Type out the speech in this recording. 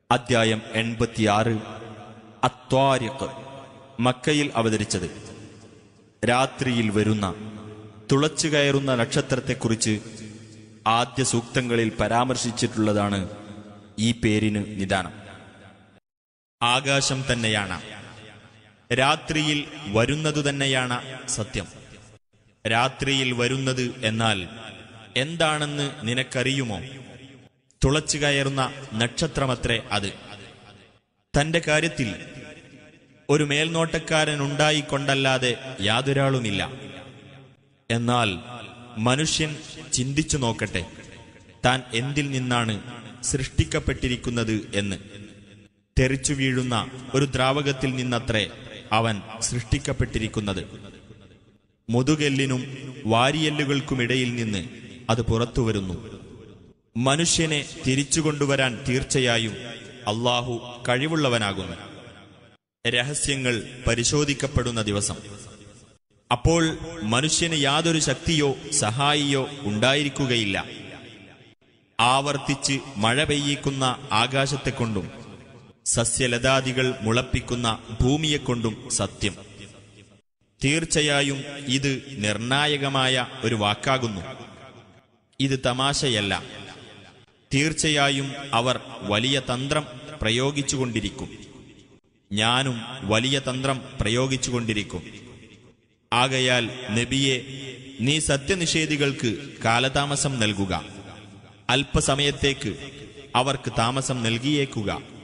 അദ്ധ്യായം എൺപത്തിയാറ് അത്വാരിഖ് മക്കയിൽ അവതരിച്ചത് രാത്രിയിൽ വരുന്ന തുളച്ചു കയറുന്ന നക്ഷത്രത്തെക്കുറിച്ച് ആദ്യ സൂക്തങ്ങളിൽ പരാമർശിച്ചിട്ടുള്ളതാണ് ഈ പേരിന് നിദാനം ആകാശം തന്നെയാണ് രാത്രിയിൽ വരുന്നതു തന്നെയാണ് സത്യം രാത്രിയിൽ വരുന്നത് എന്നാൽ എന്താണെന്ന് നിനക്കറിയുമോ തുളച്ചു കയറുന്ന നക്ഷത്രമത്രേ അത് തന്റെ കാര്യത്തിൽ ഒരു മേൽനോട്ടക്കാരനുണ്ടായിക്കൊണ്ടല്ലാതെ യാതൊരാളുമില്ല എന്നാൽ മനുഷ്യൻ ചിന്തിച്ചു നോക്കട്ടെ താൻ എന്തിൽ നിന്നാണ് സൃഷ്ടിക്കപ്പെട്ടിരിക്കുന്നത് എന്ന് തെറിച്ചു വീഴുന്ന ഒരു ദ്രാവകത്തിൽ നിന്നത്രേ അവൻ സൃഷ്ടിക്കപ്പെട്ടിരിക്കുന്നത് മുതുകെല്ലിനും വാരിയെല്ലുകൾക്കുമിടയിൽ നിന്ന് അത് പുറത്തു വരുന്നു മനുഷ്യനെ തിരിച്ചുകൊണ്ടുവരാൻ തീർച്ചയായും അള്ളാഹു കഴിവുള്ളവനാകുന്നു രഹസ്യങ്ങൾ പരിശോധിക്കപ്പെടുന്ന ദിവസം അപ്പോൾ മനുഷ്യന് യാതൊരു ശക്തിയോ സഹായിയോ ഉണ്ടായിരിക്കുകയില്ല ആവർത്തിച്ച് മഴ പെയ്യിക്കുന്ന ആകാശത്തെക്കൊണ്ടും സസ്യലതാദികൾ മുളപ്പിക്കുന്ന ഭൂമിയെക്കൊണ്ടും സത്യം തീർച്ചയായും ഇത് നിർണായകമായ ഒരു വാക്കാകുന്നു ഇത് തമാശയല്ല തീർച്ചയായും അവർ വലിയ തന്ത്രം പ്രയോഗിച്ചുകൊണ്ടിരിക്കും ഞാനും വലിയ തന്ത്രം പ്രയോഗിച്ചുകൊണ്ടിരിക്കും ആകയാൽ നബിയെ നീ സത്യനിഷേധികൾക്ക് കാലതാമസം നൽകുക അല്പസമയത്തേക്ക് അവർക്ക് താമസം നൽകിയേക്കുക